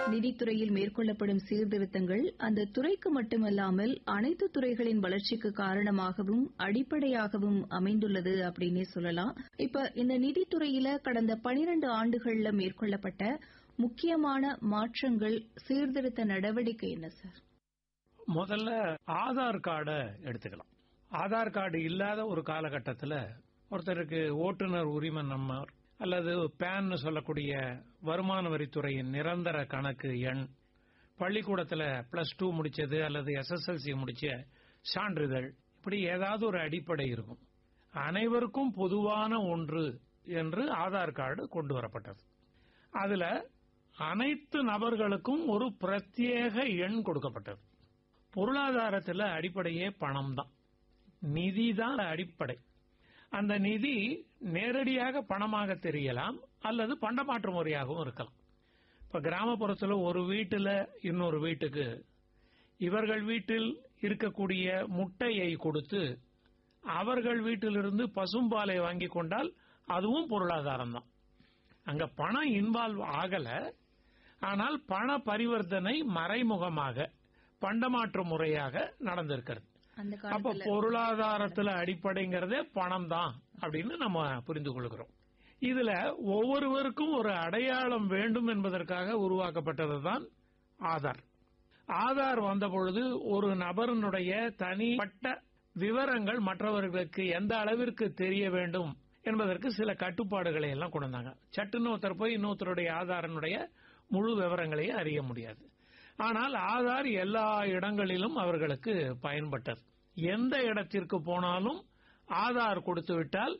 நிதித்துறையில் மேற்கொள்ளப்படும் சீர்திருத்தங்கள் அந்த துறைக்கு மட்டுமல்லாமல் அனைத்து துறைகளின் வளர்ச்சிக்கு காரணமாகவும் அடிப்படையாகவும் அமைந்துள்ளது அப்படின்னே சொல்லலாம் இப்ப இந்த நிதித்துறையில கடந்த பனிரண்டு ஆண்டுகள்ல மேற்கொள்ளப்பட்ட முக்கியமான மாற்றங்கள் சீர்திருத்த நடவடிக்கை என்ன சார் முதல்ல ஆதார் கார்டை எடுத்துக்கலாம் ஆதார் கார்டு இல்லாத ஒரு காலகட்டத்தில் ஒருத்தருக்கு ஓட்டுநர் உரிமை நம்பர் அல்லது பேன் சொல்லக்கூடிய வருமான வரித்துறையின் நிரந்தர கணக்கு எண் பள்ளிக்கூடத்தில் பிளஸ் டூ முடிச்சது அல்லது எஸ்எஸ்எல்சி முடிச்ச சான்றிதழ் இப்படி ஏதாவது ஒரு அடிப்படை இருக்கும் அனைவருக்கும் பொதுவான ஒன்று என்று ஆதார் கார்டு கொண்டு வரப்பட்டது அதுல அனைத்து நபர்களுக்கும் ஒரு பிரத்யேக எண் கொடுக்கப்பட்டது பொருளாதாரத்தில் அடிப்படையே பணம் தான் நிதி தான் அடிப்படை அந்த நிதி நேரடியாக பணமாக தெரியலாம் அல்லது பண்டமாற்று முறையாகவும் இருக்கலாம் இப்ப கிராமப்புறத்தில் ஒரு வீட்டில் இன்னொரு வீட்டுக்கு இவர்கள் வீட்டில் இருக்கக்கூடிய முட்டையை கொடுத்து அவர்கள் வீட்டிலிருந்து பசும்பாலை வாங்கி கொண்டால் அதுவும் பொருளாதாரம் தான் அங்க பணம் இன்வால்வ் ஆகல ஆனால் பண பரிவர்த்தனை மறைமுகமாக பண்டமாற்று முறையாக நடந்திருக்கிறது அந்த அப்ப காலத்துல பொருளாதாரத்துல அடிப்படைங்கிறதே பணம் தான் அப்படின்னு நம்ம புரிந்து கொள்கிறோம் இதுல ஒவ்வொருவருக்கும் ஒரு அடையாளம் வேண்டும் என்பதற்காக உருவாக்கப்பட்டதுதான் ஆதார் ஆதார் வந்த பொழுது ஒரு நபரினுடைய தனிப்பட்ட விவரங்கள் மற்றவர்களுக்கு எந்த அளவிற்கு தெரிய வேண்டும் என்பதற்கு சில கட்டுப்பாடுகளை எல்லாம் கொண்டு வந்தாங்க சட்டுன்னு ஒருத்தர் போய் இன்னொருத்தருடைய ஆதாரனுடைய முழு விவரங்களையும் அறிய முடியாது ஆனால் ஆதார் எல்லா இடங்களிலும் அவர்களுக்கு பயன்பட்டது எந்த இடத்திற்கு போனாலும் ஆதார் கொடுத்து விட்டால்